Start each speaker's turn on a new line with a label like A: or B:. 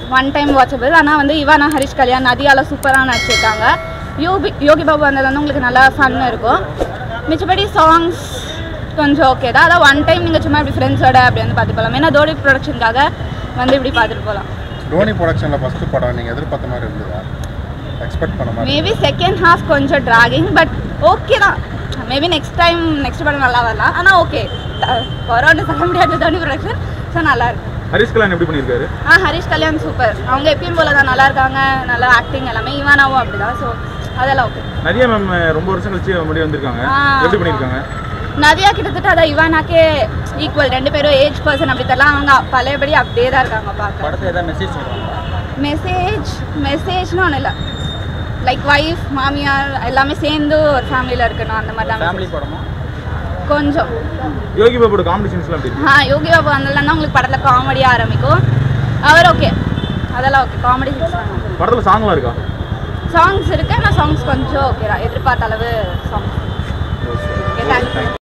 A: One time watchable ஆனால் வந்து Ivana Harish Kalyan நதியால சூப்பராக நடிச்சிருக்காங்க யோகி யோகி பாபு வந்தது வந்து உங்களுக்கு நல்லா ஃபன் இருக்கும் மிச்சபடி சாங்ஸ் கொஞ்சம் ஓகே தான் அதான் ஒன் டைம் நீங்கள் சும்மா இப்படி ஃப்ரெண்ட்ஸோட அப்படி வந்து பார்த்து போகலாம் ஏன்னா தோனி ப்ரொடக்ஷனுக்காக வந்து இப்படி பார்த்துட்டு போகலாம்
B: டோனி ப்ரொடக்ஷனில் ஃபஸ்ட்டு படம் நீங்கள் எதிர்பார்த்த மாதிரி இருந்ததா எக்ஸ்பெக்ட் பண்ண மாதிரி
A: மேபி செகண்ட் ஹாஃப் கொஞ்சம் ட்ராகிங் பட் ஓகே தான் மேபி நெக்ஸ்ட் டைம் நெக்ஸ்ட் படம் நல்லா வரலாம் ஆனால் ஓகே கொரோனா சொல்ல முடியாது தோனி ப்ரொடக்ஷன் ஸோ நல்லா இருக்கு
C: ஹரிஷ் கல்யாண் எப்படி பண்ணியிருக்காரு
A: ஆ ஹரிஷ் கல்யாண் சூப்பர் அவங்க எப்பயும் போல தான் நல்லா இருக்காங்க நல்லா ஆக்டிங் எல்லாமே இவானாவும் அப்படிதான் ஸோ அதெல்லாம் ஓகே
C: நதியா மேம் ரொம்ப வருஷம் கழிச்சு முன்னாடி வந்திருக்காங்க
A: ஆ.
C: எப்படி பண்ணியிருக்காங்க
A: நதியா கிட்டத்தட்ட அதான் இவானாக்கே ஈக்குவல் ரெண்டு பேரும் ஏஜ் பர்சன் அப்படி தரலாம் அவங்க பழையபடி அப்படியே தான் இருக்காங்க பார்க்க
D: படத்தில் ஏதாவது மெசேஜ் சொல்கிறாங்க
A: மெசேஜ் மெசேஜ்னு ஒன்றும் இல்லை லைக் ஒய்ஃப் மாமியார் எல்லாமே சேர்ந்து ஒரு ஃபேமிலியில் இருக்கணும் அந்த மாதிரி
D: ஃபேமிலி
A: தான்
D: படமா
A: கொஞ்சம்
C: யோகி பாபோட காம்படிஷன்ஸ்லாம் எப்படி இருக்கு
A: ஆ யோகி பாபு வந்ததுலேருந்து உங்களுக்கு படத்தில் காமெடியாக ஆரம்பிக்கும் அவர் ஓகே அதெல்லாம் ஓகே காமெடி
C: படத்தில் சாங்லாம் இருக்கா
A: சாங்ஸ் இருக்கு ஆனால் சாங்ஸ் கொஞ்சம் ஓகே தான் எதிர்பார்த்த அளவு சாங்ஸ் ஓகே தேங்க்யூ